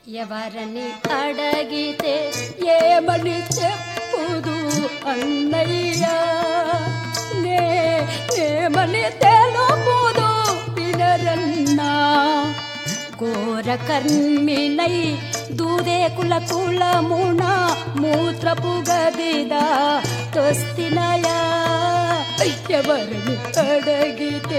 ఎవరని అడగితే ఏమని చెప్పుదు అన్నయ్య నే ఏమని తెలుపుదు వినరన్నా ఘోర కర్మినై దూదే కుల కులమున మూత్రపు గదిదా తొస్తినయా ఎవరిని అడగితే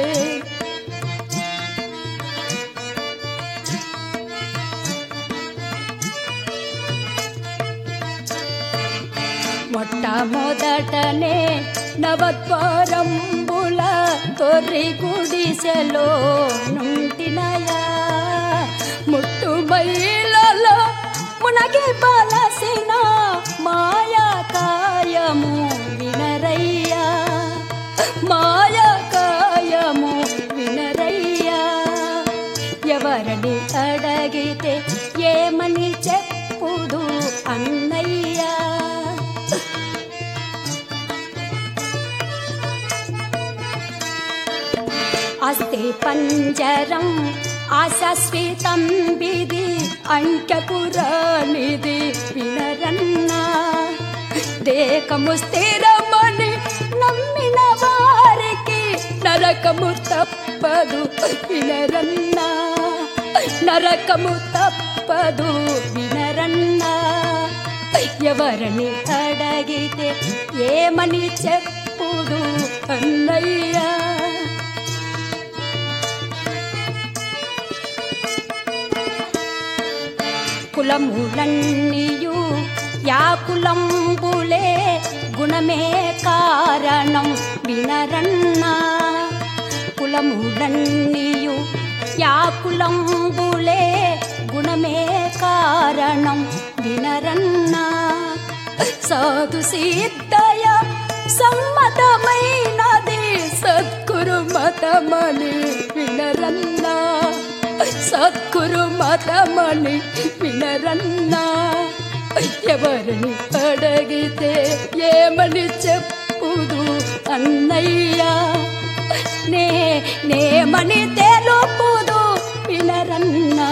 మొట్టమొదటనే నవద్వారంబుల తొర్రి గుడిసెలో నుంటినయా ముట్టు మైలలో మునగి బలసిన మాయా కాయము వినరయ్యా మాయా కాయము వినరయ్యా ఎవరని అడగితే ఏమని చెప్పుదు అన్నయ్యా అస్తే పంజరం ఆశాశ్వితం బిది అంకెపురానిది వినరన్నా దేకము స్థిరమని నమ్మిన వారికి నరకము తప్పదు వినరన్నా నరకము తప్పదు వినరన్నా ఎవరని అడగితే ఏమని చెప్పుదు అన్నయ్యా కులములన్నీయు యాకులంబులే గుణమే కారణం వినరన్నా కులములన్నీయు యాకులంబులే గుణమే కారణం వినరన్నా సాధు సిద్ధయ సమ్మతమైనది సద్గురు మతమని వినరన్నా సద్గురు మతమని వినరన్నా ఎవరిని అడిగితే ఏమని చెప్పుదు అన్నయ్యా నే నేమని తెలుపుదు వినరన్నా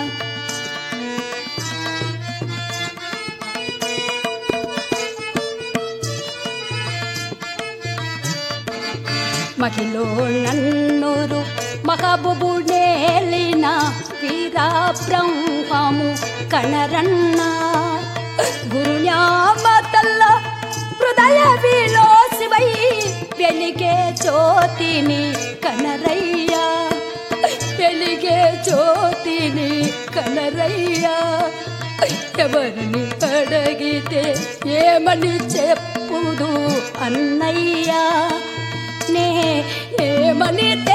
మహిలో నన్నురు మహబుబు నేలిన వీరా బ్రహ్మము కణరన్న గురుణ్యామతల్ల హృదయ విలోసివై వెలిగే జ్యోతిని కనరయ్యా వెలిగే జ్యోతిని కనరయ్యా ఎవరిని అడిగితే ఏమని చెప్పుదు అన్నయ్యా నే ఏమని